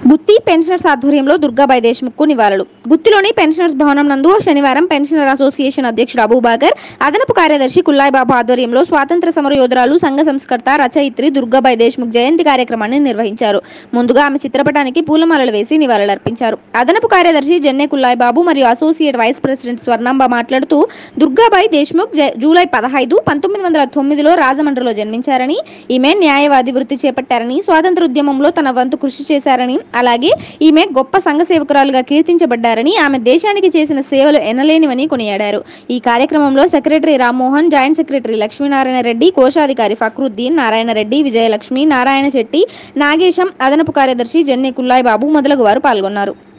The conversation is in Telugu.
గుత్తి పెన్షనర్స్ ఆధ్వర్యంలో దుర్గాబాయి దేశ్ముఖ్కు నివాళులు గుత్తిలోని పెన్షనర్స్ భవనం నందు శనివారం పెన్షనర్ అసోసియేషన్ అధ్యక్షుడు అబూబాకర్ అదనపు కార్యదర్శి కుల్లాయ్ బాబు ఆధ్వర్యంలో స్వాతంత్ర సమర యోధురాలు సంఘ సంస్కర్త రచయిత్రి దుర్గాబాయి దేశ్ముఖ్ జయంతి కార్యక్రమాన్ని నిర్వహించారు ముందుగా ఆమె చిత్రపటానికి పూలమాలలు వేసి నివాళులర్పించారు అదనపు కార్యదర్శి జెన్నె కుల్లాయ్ బాబు మరియు అసోసియేట్ వైస్ ప్రెసిడెంట్ స్వర్ణంబ మాట్లాడుతూ దుర్గాబాయి దేశ్ముఖ్ జ- జూలై పదహైదు పంతొమ్మిది వందల తొమ్మిదిలో రాజమండ్రిలో జన్మించారని ఈమె న్యాయవాది వృత్తి చేపట్టారని స్వాతంత్ర ఉద్యమంలో తన వంతు కృషి చేశారని అలాగే ఈమె గొప్ప సంఘ సేవకురాలుగా కీర్తించబడ్డారని ఆమె దేశానికి చేసిన సేవలు ఎనలేనివని కొనియాడారు ఈ కార్యక్రమంలో secretary Rammohan joint secretary Lakshmi Narayana Reddy కోశాధికారి ఫక్రుద్దీన్ నారాయణ రెడ్డి విజయలక్ష్మి నారాయణ శెట్టి నాగేశం అదనపు కార్యదర్శి జెన్నె కుల్లాయ్ బాబు మొదలగు వారు పాల్గొన్నారు